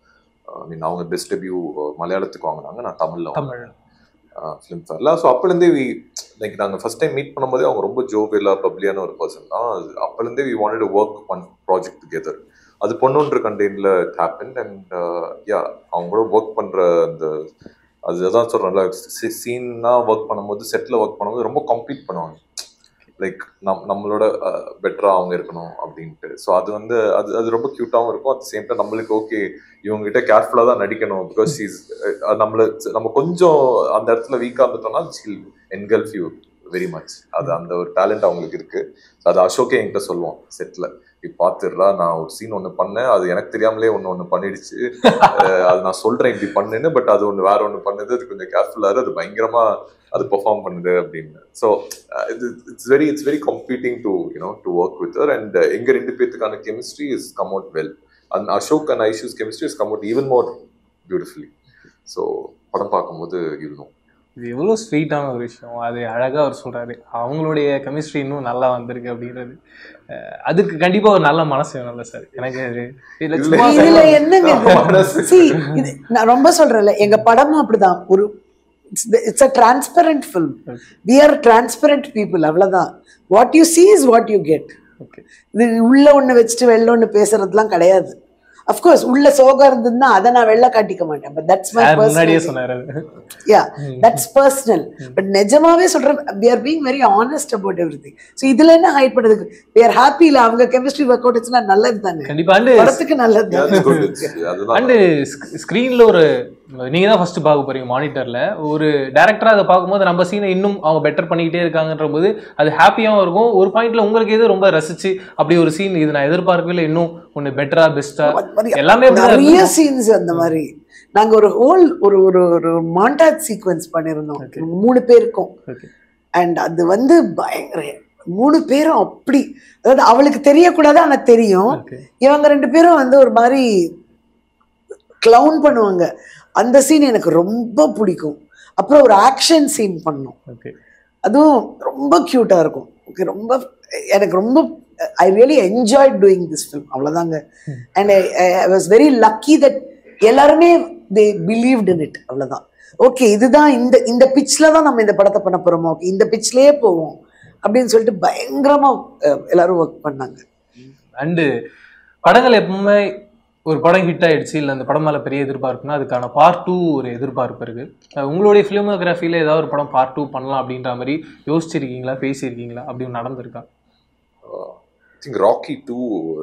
I mean அவங்க பெஸ்ட் டெபியூ மலையாளத்துக்கு வாங்கினாங்க நான் தமிழ்ல தமிழ் ஃபிலிம் ஃபேர்ல ஸோ அப்போலேருந்தே வி லைக் நாங்கள் ஃபர்ஸ்ட் டைம் மீட் பண்ணும்போதே அவங்க ரொம்ப ஜோவியலா பப்ளியான ஒரு பர்சன் தான் அப்போலேருந்தே we wanted to work on project together அது பொண்ணுன்ற கண்டெய்னில் ஹேப்பன் அண்ட் யா அவங்க கூட ஒர்க் பண்ணுற அந்த அதுதான் சொல்கிறேன்ல சீன்னா ஒர்க் பண்ணும்போது செட்டில் ஒர்க் பண்ணும்போது ரொம்ப கம்ப்ளீட் பண்ணுவாங்க லைக் நம் நம்மளோட பெட்டராக அவங்க இருக்கணும் அப்படின்ட்டு ஸோ அது வந்து அது அது ரொம்ப க்யூட்டாகவும் இருக்கும் அட் சேம் டைம் நம்மளுக்கு ஓகே இவங்ககிட்ட கேர்ஃபுல்லாக தான் நடிக்கணும் பிகாஸ் இஸ் நம்மள நம்ம கொஞ்சம் அந்த இடத்துல வீக்காக இருந்துட்டோம்னா she'll engulf you very much அது அந்த ஒரு டேலண்ட் அவங்களுக்கு இருக்கு அது அசோக்கே என்கிட்ட சொல்லுவோம் செட்டில் இப்படி பார்த்துடுறா நான் ஒரு சீன் ஒன்று பண்ணேன் அது எனக்கு தெரியாமலே ஒன்று ஒன்று பண்ணிடுச்சு அஹ் அது நான் சொல்கிறேன் இப்படி பண்ணுன்னு பட் அது ஒன்று வேற ஒன்று பண்ணுது அது கொஞ்சம் கேர்ஃபுல்லாக அது பயங்கரமாக அது பெர்ஃபார்ம் பண்ணுது அப்படின்னு ஸோ இது it's very it's very completing to you know to work with and எங்க ரெண்டு பேத்துக்கான chemistry is come out well and Ashok and Aishu's chemistry is come out even more beautifully so படம் பார்க்கும்போது இருந்தோம் இது எவ்வளோ ஸ்வீட்டான ஒரு விஷயம் அது அழகா அவர் சொல்றாரு அவங்களுடைய கெமிஸ்ட்ரி இன்னும் நல்லா வந்திருக்கு அப்படின்றது அஹ் அதுக்கு கண்டிப்பா ஒரு நல்ல மனசு வேணும்ல சார் எனக்கு அது இதுல இதுல- சும்மா இதுல சொல்ல- என்னங்க மனசு. சி இது நான் ரொம்ப சொல்றேன்ல எங்க படமும் அப்படிதான் ஒரு it's a transparent film we are transparent people அவ்வளவுதான் what you see is what you get Okay. இது உள்ள ஒண்ணு வச்சுட்டு வெளில ஒண்ணு பேசுறதுலாம் கிடையாது அஃப்கோர்ஸ் உள்ள சோகம் இருந்ததுன்னா அதை நான் வெளில காட்டிக்க மாட்டேன் பட் தட்ஸ் மை சார் முன்னாடியே பர்சனல் சொன்னாரு அது. யா தட்ஸ் பர்சனல் பட் நிஜமாவே சொல்றேன் we are being very honest about everything so இதுல என்ன ஹைட் பண்ணுறதுக்கு வி ஆர் ஹாப்பி இல்ல அவங்க கெமிஸ்ட்ரி ஒர்க் அவுட் ஆச்சுன்னா நல்லது தானே கண்டிப்பா அண்டு படத்துக்கு நல்லது Yeah, தானே it's good. It's- அதுதான் அண்டு ஸ்க்ரீன்ல ஒரு நீங்க தான் ஃபர்ஸ்ட் பார்க்க போறீங்க மானிட்டர்ல ஒரு டேரக்டரா அதை பார்க்கும்போது நம்ம சீனை இன்னும் அவங்க பெட்டர் பண்ணிக்கிட்டே இருக்காங்கன்ற போது அது ஹாப்பியாகவும் இருக்கும் ஒரு பாயிண்ட்ல உங்களுக்கு எது ரொம்ப ரசிச்சு அப்படி ஒரு சீன் இது நான் எதிர்பார்க்கவே இல்லை இன்னும் ஒன்னு பெட்டரா பெஸ்டா அது மாதிரி எல்லாமே அப்படிதான் நிறைய இருக்கும். சீன்ஸ் அந்த மாதிரி நாங்க ஒரு ஹோல் ஒரு ஒரு ஒரு மாண்டாஜ் சீக்வன்ஸ் பண்ணியிருந்தோம் மூணு பேருக்கும் Okay. அண்ட் அது வந்து பயங்கர மூணு பேரும் அப்படி அதாவது அவளுக்கு தெரியக்கூடாது ஆனா தெரியும் Okay. இவங்க ரெண்டு பேரும் வந்து ஒரு மாதிரி கிளவுன் பண்ணுவாங்க அந்த சீன் எனக்கு ரொம்ப பிடிக்கும் அப்புறம் ஒரு ஆக்ஷன் சீன் பண்ணோம் Okay. அதுவும் ரொம்ப க்யூட்டாக இருக்கும் ஓகே ரொம்ப எனக்கு ரொம்ப I really enjoy doing this film அவ்வளோதாங்க and I was very lucky that எல்லாருமே தே பிலீவ்ட் இன் இட் அவ்வளோதான் ஓகே இதுதான் இந்த இந்த பிச்சில் தான் நம்ம இந்த படத்தை பண்ண போகிறோமோ ஓகே இந்த பிச்லேயே போவோம் அப்படின்னு சொல்லிட்டு பயங்கரமாக எல்லாரும் ஒர்க் பண்ணாங்க அண்டு படங்கள் எப்பவுமே ஒரு படம் ஹிட் ஆயிடுச்சு இல்லை அந்த படம் மேலே பெரிய எதிர்பார்ப்புனா அதுக்கான பார்ட் டூ ஒரு எதிர்பார்ப்பு இருக்கு அஹ் உங்களுடைய ஃபிலிமோகிராஃபியில் ஏதாவது ஒரு படம் பார்ட் டூ பண்ணலாம் அப்படின்ற மாதிரி யோசிச்சிருக்கீங்களா பேசியிருக்கீங்களா அப்படி ஒண்ணு நடந்திருக்கா I think Rocky two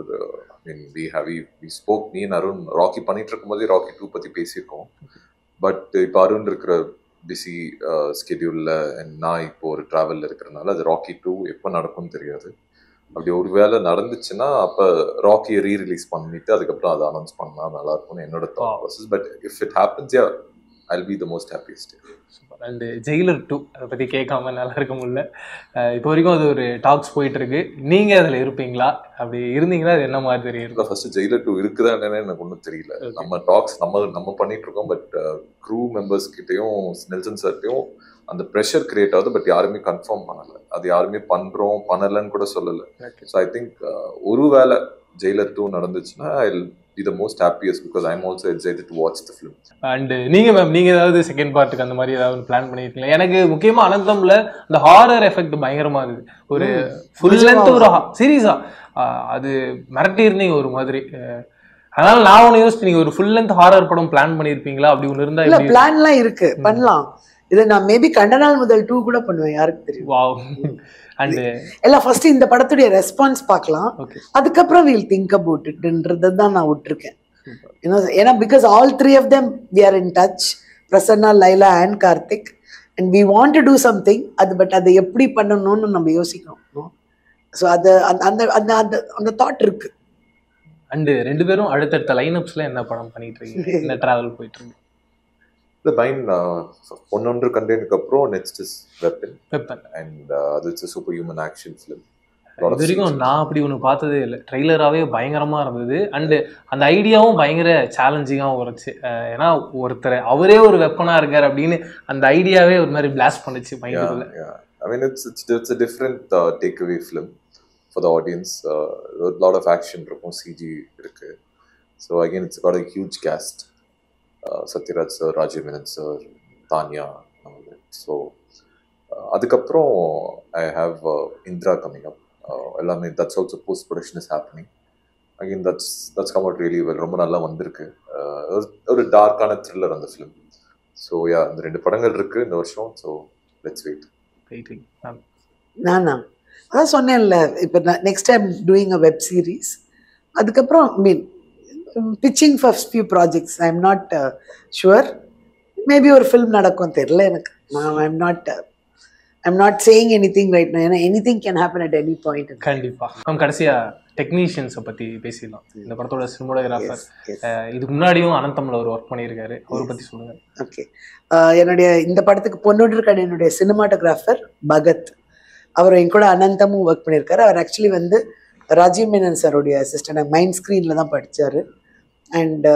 I mean we have we spoke me Arun Rocky பண்ணிட்டு இருக்கும்போதே ராக்கி டூ பற்றி பேசியிருக்கோம் பட் இப்போ அருண் இருக்கிற பிஸி ஸ்கெடியூலில் நான் இப்போ ஒரு ட்ராவலில் இருக்கிறனால அது ராக்கி டூ எப்போ நடக்கும்னு தெரியாது அப்படி ஒரு வேளை நடந்துச்சுன்னா அப்போ ராக்கியை ரீ ரிலீஸ் பண்ணிட்டு அதுக்கப்புறம் அதை அனௌன்ஸ் பண்ணா நல்லா இருக்கும்னு என்னோட thought process but if it happens yeah I'll be the most happiest and Jailer two அதை பற்றி கேட்காம நல்லா இருக்க முடியல அஹ் இப்போ வரைக்கும் அது ஒரு டாக்ஸ் போயிட்டு இருக்கு நீங்கள் அதில் இருப்பீங்களா அப்படி இருந்தீங்கன்னா அது என்ன மாதிரி தெரியும் ஃபர்ஸ்ட் ஜெயிலர் டூ இருக்குதா என்னன்னு எனக்கு ஒன்றும் தெரியல Okay. நம்ம டாக்ஸ் நம்ம நம்ம பண்ணிட்டு இருக்கோம் பட் க்ரூ மெம்பர்ஸ் கிட்டயும் நெல்சன் சார்ட்டையும் அந்த ப்ரெஷர் கிரியேட் ஆகுது பட் யாருமே கன்ஃபார்ம் பண்ணல அது யாருமே பண்றோம் பண்ணலன்னு கூட சொல்லல ஸோ ஐ திங்க் ஒருவேளை ஜெயிலர் டூ நடந்துச்சுன்னா I be the most happiest because I'm also excited to watch the film and நீங்க மேம் நீங்க ஏதாவது செகண்ட் பார்ட்டுக்கு அந்த மாதிரி ஏதாவது பிளான் பண்ணிருக்கீங்களா எனக்கு முக்கியமா அனந்தம்ல அந்த ஹாரர் எஃபெக்ட் பயங்கரமா இருக்குது ஒரு ஃபுல் லென்த் ஒரு சீரியஸா அது மிரட்டி இருந்தீங்க ஒரு மாதிரி அஹ், அதனால நான் ஒன்று யோசிச்சு நீங்க ஒரு ஃபுல் லென்த் ஹாரர் படம் பிளான் பண்ணிருப்பீங்களா அப்படி ஒன்று இருந்தா இல்ல எப்படி பிளான்லாம் இருக்கு பண்ணலாம் இதை நான் மேபி கண்ட நாள் முதல் டூ கூட பண்ணுவேன் யாருக்கு தெரியும் வாவ் அண்டு எல்லாம் ஃபர்ஸ்ட் இந்த படத்துடைய ரெஸ்பான்ஸ் பார்க்கலாம் ஓகே அதுக்கப்புறம் வீல் திங்க் அபவுட் இட்ன்றதை தான் நான் விட்டுருக்கேன் ஏன்னா ஏன்னா because all three of them we are in touch Prasanna Laila and Karthik and we want to do something அது பட் அதை எப்படி பண்ணணும்னு நம்ம யோசிக்கணும் ஸோ அது அந்த அந்த அந்த அந்த அந்த தாட் இருக்கு அண்டு ரெண்டு பேரும் அடுத்தடுத்த லைனப்ஸ்ல என்ன படம் பண்ணிட்டு இருக்கீங்க என்ன டிராவல் போயிட்டு இருக்கு இந்த பைன் ஒன்னொன்று கண்டேனுக்கு அப்புறம் next is weapon weapon and அது it's super human action film இது வரைக்கும் நான் அப்படி ஒன்று பார்த்ததே இல்லை ட்ரெய்லராகவே பயங்கரமாக இருந்தது அண்டு அந்த ஐடியாவும் பயங்கர சேலஞ்சிங்காகவும் இருந்துச்சு அஹ் ஏன்னா ஒருத்தர் அவரே ஒரு வெப்பனாக இருக்கார் அப்படின்னு அந்த ஐடியாவே ஒரு மாதிரி பிளாஸ்ட் பண்ணுச்சு மைண்டுக்குள்ள yeah, yeah. I mean, it's it's it's a different uh, takeaway film for the audience. Uh, a lot of action இருக்கும் CG இருக்கு. So again, it's got a huge cast. Uh, Satyaraj sir, Rajiv Menon sir, Tanya. So uh, அதுக்கப்புறம் I have uh, Indra coming up. Uh, எல்லாமே that's also post production is happening. Again, that's that's come out really well. ரொம்ப நல்லா வந்திருக்கு. Uh, ஒரு- ஒரு டார்க்கான thriller அந்த film. So yeah இந்த ரெண்டு படங்கள் இருக்கு இந்த வருஷம் ஸோ லெட்ஸ் வெயிட் வெயிட்டிங் நானா அதான் சொன்னேன்ல இப்போ next time doing a web series அதுக்கப்புறம் mean pitching for few projects I am not sure maybe ஒரு ஃபில்ம் நடக்கும் தெரில எனக்கு I am not I am not saying anything right ஏன்னா anything can happen at any point கண்டிப்பா நம்ம கடைசியா டெக்னீஷியன்ஸை பத்தி பேசிடலாம் இந்த படத்தோட சினிமோடோகிராஃபர் இதுக்கு முன்னாடியும் அனந்தம்ல ஒரு ஒர்க் பண்ணியிருக்காரு அவரை பத்தி சொல்லுங்க ஓகே என்னுடைய இந்த படத்துக்கு பொண்ணுருக்கான என்னுடைய சினிமாட்டோகிராஃபர் பகத் அவர் என் கூட அனந்தமும் ஒர்க் பண்ணியிருக்காரு அவர் ஆக்சுவலி வந்து ராஜீவ் மேனன் சாருடைய அசிஸ்டன்ட் மைண்ட் ஸ்க்ரீனில் தான் படித்தார் அண்ட்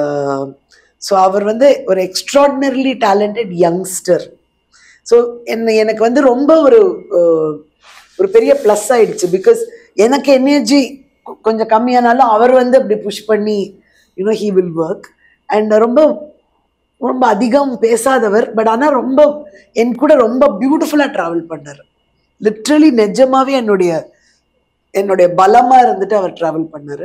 ஸோ அவர் வந்து ஒரு எக்ஸ்ட்ராடினரிலி டேலண்டட் யங்ஸ்டர் ஸோ என்ன எனக்கு வந்து ரொம்ப ஒரு அஹ், ஒரு பெரிய ப்ளஸ் ஆயிடுச்சு பிகாஸ் எனக்கு எனர்ஜி கொஞ்சம் கம்மியானாலும் அவர் வந்து அப்படி புஷ் பண்ணி you know he will work and ரொம்ப ரொம்ப அதிகம் பேசாதவர் பட் ஆனால் ரொம்ப என் கூட ரொம்ப பியூட்டிஃபுல்லாக ட்ராவல் பண்ணார் லிட்ரலி நிஜமாவே என்னுடைய என்னுடைய பலமாக இருந்துட்டு அவர் ட்ராவல் பண்ணார்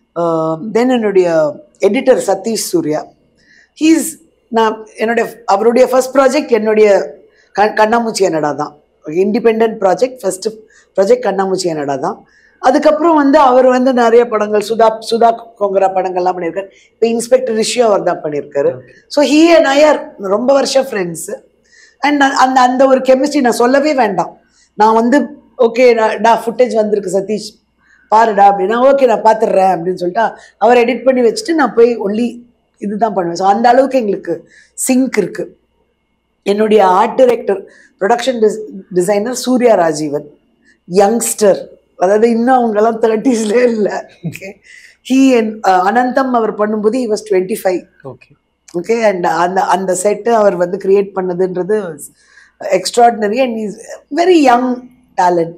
தென் என்னுடைய எடிட்டர் சதீஷ் சூர்யா ஹீஸ் நான் என்னுடைய அவருடைய ஃபர்ஸ்ட் ப்ராஜெக்ட் என்னுடைய க கண்ணாமூச்சி என்னடா தான் இண்டிபெண்ட் ப்ராஜெக்ட் ஃபர்ஸ்ட் ப்ராஜெக்ட் கண்ணாமூச்சி என்னடா தான் அதுக்கப்புறம் வந்து அவர் வந்து நிறைய படங்கள் சுதா சுதா கொங்கரா படங்கள்லாம் பண்ணியிருக்காரு இப்போ இன்ஸ்பெக்டர் ரிஷியோ அவர் தான் பண்ணியிருக்காரு ஸோ ஹீ அண்ட் ஐஆர் ரொம்ப வருஷம் ஃப்ரெண்ட்ஸு அண்ட் அந்த அந்த ஒரு கெமிஸ்ட்ரி நான் சொல்லவே வேண்டாம் நான் வந்து ஓகே டா ஃபுட்டேஜ் வந்திருக்கு சதீஷ் பாருடா அப்படின்னா ஓகே நான் பார்த்துடுறேன் அப்படின்னு சொல்லிட்டு அவர் எடிட் பண்ணி வச்சுட்டு நான் போய் ஒன்லி இதுதான் பண்ணுவேன் ஸோ அந்த அளவுக்கு எங்களுக்கு சிங்க் இருக்கு என்னுடைய art director production dis designer Surya Rajeevan youngster அதாவது இன்னும் அவங்கெல்லாம் தேர்ட்டிஸ்லேயே இல்லை ஓகே ஹீ என் அனந்தம் அவர் பண்ணும்போது he was twenty five okay okay and அந்த அந்த செட்டு அவர் வந்து கிரியேட் பண்ணதுன்றது extraordinary and is very young talent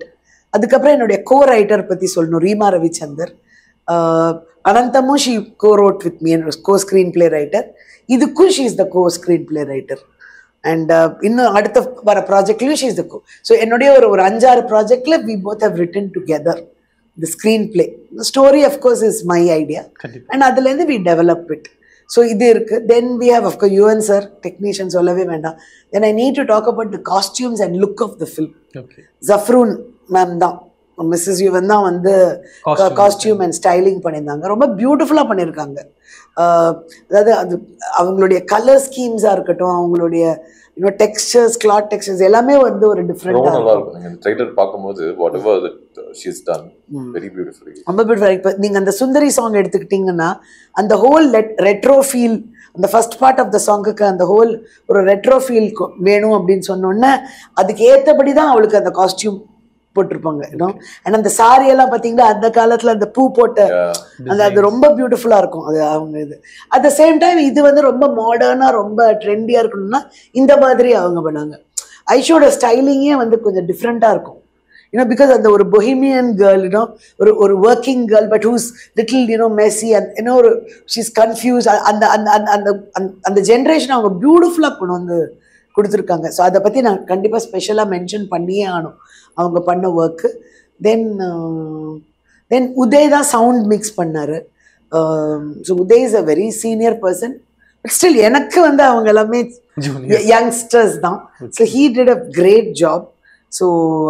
அதுக்கப்புறம் என்னுடைய கோ ரைட்டர் பற்றி சொல்லணும் ரீமா ரவிச்சந்தர் ஆஹ் அனந்தமும் she co road with me co screenplay writer இதுக்கும் she is the co screenplay writer and இன்னும் அடுத்த வர ப்ராஜெக்ட்லையும் she is the co so என்னுடைய ஒரு ஒரு அஞ்சாறு ப்ராஜெக்ட்ல we both have written together the screen screenplay story of course is my idea கண்டிப்பா அண்ட் அதுலேருந்து வி டெவலப் இட் ஸோ இது இருக்கு then we have of course Yuvan sir technician சொல்லவே வேண்டாம் then I need to talk about the costumes and look of the film okay Jafroon ma'am தான் missus Yuvan தான் வந்து Costume. Costume and styling பண்ணியிருந்தாங்க ரொம்ப பியூட்டிஃபுல்லாக பண்ணியிருக்காங்க ஆஹ் அதாவது அது அவங்களுடைய கலர் ஸ்கீம்ஸாக இருக்கட்டும் அவங்களுடைய இன்னும் டெக்ஸ்டர்ஸ் கிளாத் டெக்ஸ்டர்ஸ் எல்லாமே வந்து ஒரு ரொம்ப டிஃப்ரெண்டாக நல்லா இருக்கும் இருக்கும் நீங்க ட்ரைலர் பார்க்கும்போது whatever she's done very beautifully ரொம்ப பியூட்டிஃபுல் இப்போ நீங்கள் அந்த சுந்தரி சாங் எடுத்துக்கிட்டிங்கன்னா அந்த ஹோல் ரெட்ரோ ஃபீல் அந்த ஃபர்ஸ்ட் பார்ட் ஆஃப் த சாங்குக்கு அந்த ஹோல் ஒரு ரெட்ரோ ஃபீல் வேணும் அப்படின்னு சொன்னோன்னே அதுக்கு ஏற்றபடி தான் அவளுக்கு அந்த காஸ்டியூம் போட்டிருப்பாங்க இன்னும் அண்ட் அந்த சாரி எல்லாம் பார்த்தீங்கன்னா அந்த காலத்தில் அந்த பூ போட்ட அந்த அது ரொம்ப பியூட்டிஃபுல்லாக இருக்கும் அது அவங்க இது அட் த சேம் டைம் இது வந்து ரொம்ப மாடர்னாக ரொம்ப ட்ரெண்டியாக இருக்கணும்னா இந்த மாதிரி அவங்க பண்ணாங்க ஐஷோட ஸ்டைலிங்கே வந்து கொஞ்சம் டிஃப்ரெண்ட்டாக இருக்கும் யூனோ பிகாஸ் அந்த ஒரு பொஹிமியன் கேர்ள் யூனோ ஒரு ஒரு working girl but whose little you know messy and இன்னும் ஒரு ஷீஸ் கன்ஃபியூஸ் அந்த அந்த அந்த அந்த அந்த- அந்த ஜென்ரேஷன் அவங்க பியூட்டிஃபுல்லாக கொண்டு வந்து கொடுத்துருக்காங்க ஸோ அதை பற்றி நான் கண்டிப்பாக ஸ்பெஷலாக மென்ஷன் பண்ணியே ஆகணும் அவங்க பண்ண ஒர்க்கு தென் தென் உதய் தான் சவுண்ட் மிக்ஸ் பண்ணாரு so Uday is a very senior person but still எனக்கு வந்து அவங்க எல்லாமே ஜூனியர் யங்ஸ்டர்ஸ் தான் so he did a great job so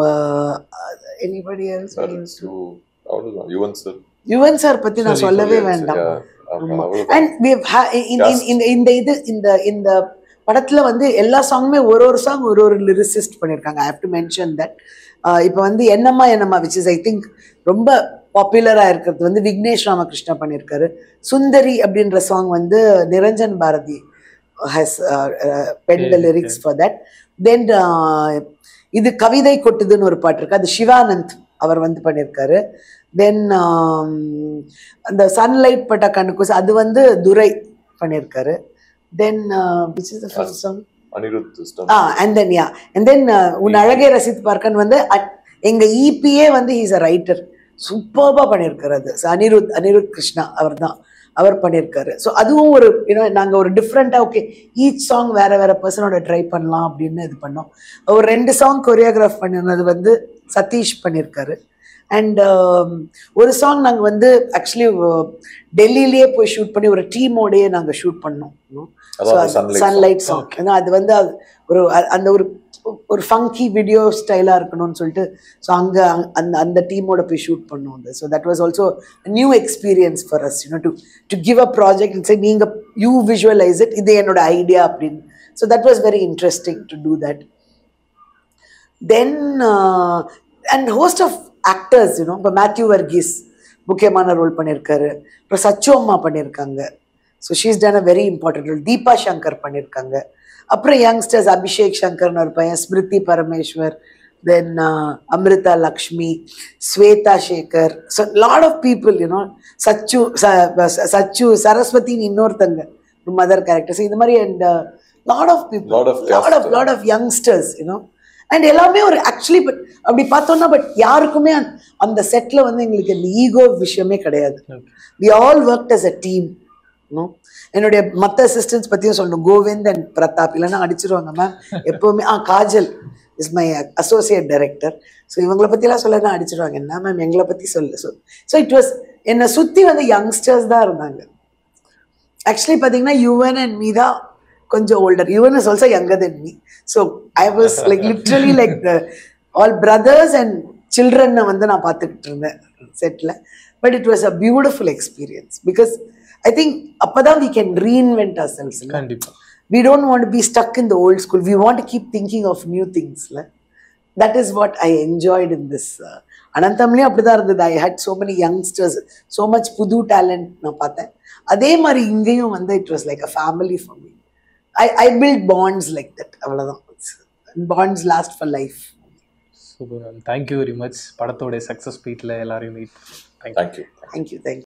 anybody else அவ்வளவுதான் யுவன் சார் யுவன் சார் பற்றி நான் சொல்லவே வேண்டாம் அண்ட் இந்த இந்த இது இந்த இந்த படத்துல வந்து எல்லா சாங்குமே ஒரு ஒரு சாங் ஒரு ஒரு லிரிசிஸ்ட் பண்ணியிருக்காங்க I have to mention that இப்போ வந்து என்னம்மா என்னம்மா விச் இஸ் ஐ திங்க் ரொம்ப பாப்புலராக இருக்கிறது வந்து விக்னேஷ் ராமகிருஷ்ணா பண்ணியிருக்காரு சுந்தரி அப்படின்ற சாங் வந்து Niranjan Bharathi has penned the lyrics for that then இது கவிதை கொட்டுதுன்னு ஒரு பாட்டு இருக்கு அது சிவானந்த் அவர் வந்து பண்ணியிருக்காரு தென் அந்த சன்லைட் பட்ட கண்ணுக்கு அது வந்து துரை பண்ணியிருக்காரு then which is the first song Anirudh system. Ah and then yeah and then உன் அழகே ரசித் பார்க்கன் வந்து at- எங்க இபியே வந்து ஹீஸ் அ ரைட்டர் சூப்பர்பா பண்ணியிருக்காரு அது So, அனிருத் அனிருத் கிருஷ்ணா அவர் தான் அவர் பண்ணியிருக்காரு ஸோ அதுவும் ஒரு யூனோ நாங்கள் ஒரு டிஃப்ரெண்ட்டாக ஓகே ஈச் சாங் வேற வேற பர்சனோட ட்ரை பண்ணலாம் அப்படின்னு இது பண்ணோம் ஒரு ரெண்டு சாங் கொரியோகிராஃப் பண்ணினது வந்து சதீஷ் பண்ணியிருக்காரு அண்ட் ஒரு சாங் நாங்கள் வந்து ஆக்சுவலி டெல்லியிலேயே போய் ஷூட் பண்ணி ஒரு டீமோடையே நாங்கள் ஷூட் பண்ணோம் அதான் sunlight song. சன்லைட் சாங் ஏன்னா அது வந்து அது ஒரு அ- அந்த ஒரு ஒரு ஃபங்கி வீடியோ ஸ்டைலாக இருக்கணும்னு சொல்லிட்டு ஸோ அங்கே அந்த அந்த டீமோட போய் ஷூட் பண்ணோம் அது so that was also new experience for us you know to to give a project சரி நீங்கள் யூ விஷுவலைஸ் இட் இது என்னோட ஐடியா அப்படின்னு so that was very interesting to do that then and host of actors you know இப்போ மேத்யூ வர்கீஸ் முக்கியமான role பண்ணியிருக்காரு அப்புறம் சச்சு அம்மா பண்ணியிருக்காங்க so she's done a very important role Deepa Shankar பண்ணியிருக்காங்க அப்புறம் யங்ஸ்டர்ஸ் அபிஷேக் சங்கர்னு ஒரு பையன் ஸ்மிருதி பரமேஸ்வர் தென் Amrita Lakshmi Swetha Sekhar so lot of people you know Sachu ச- சச்சு சரஸ்வதின்னு இன்னொருத்தங்க மதர் கேரக்டர்ஸ் இந்த மாதிரி and lot of people Lot of lot cast. Of lot of youngsters you know and எல்லாமே ஒரு ஆக்சுவலி பட் அப்படி பார்த்தோம்னா பட் யாருக்குமே அந்த- அந்த செட்டில் வந்து எங்களுக்கு இந்த ஈகோ விஷயமே கிடையாது we all work as a team என்னுடைய மற்ற அசிஸ்டன்ஸ் பற்றியும் சொல்லணும் கோவிந்த் அண்ட் பிரதாப் இல்லைன்னா அடிச்சிருவாங்க மேம் எப்போவுமே ah Kajal is my associate director so இவங்கள பற்றிலாம் சொல்லனா அடிச்சிருவாங்க என்ன மேம் எங்களை பற்றி சொல்லு ஸோ ஸோ இட் வாஸ் என்னை சுற்றி வந்து யங்ஸ்டர்ஸ் தான் இருந்தாங்க ஆக்சுவலி பார்த்தீங்கன்னா யுவன் அண்ட் மீ தான் கொஞ்சம் older Yuvan is also younger then me so I was like literally like the all brothers and சில்ட்ரனை வந்து நான் பார்த்துக்கிட்டு இருந்தேன் செட்டில் but it was a beautiful experience because I think அப்போ தான் we can reinvent our selves கண்டிப்பா we don't want to be stuck in the old school. We want to keep thinking of new things. la. That is what I enjoyed in this. Uh, அனந்தம்லேயும் அப்படிதான் இருந்தது I had so many youngsters so much புது talent நான் பார்த்தேன் அதே மாதிரி இங்கேயும் வந்து it was like a family for me I I built bonds like that அவ்வளோதான் bonds last for life super ma'am thank you very much படத்தோட சக்ஸஸ் ஸ்பீட்டில் எல்லாரையும் meet thank you Thank you. Thank you thank you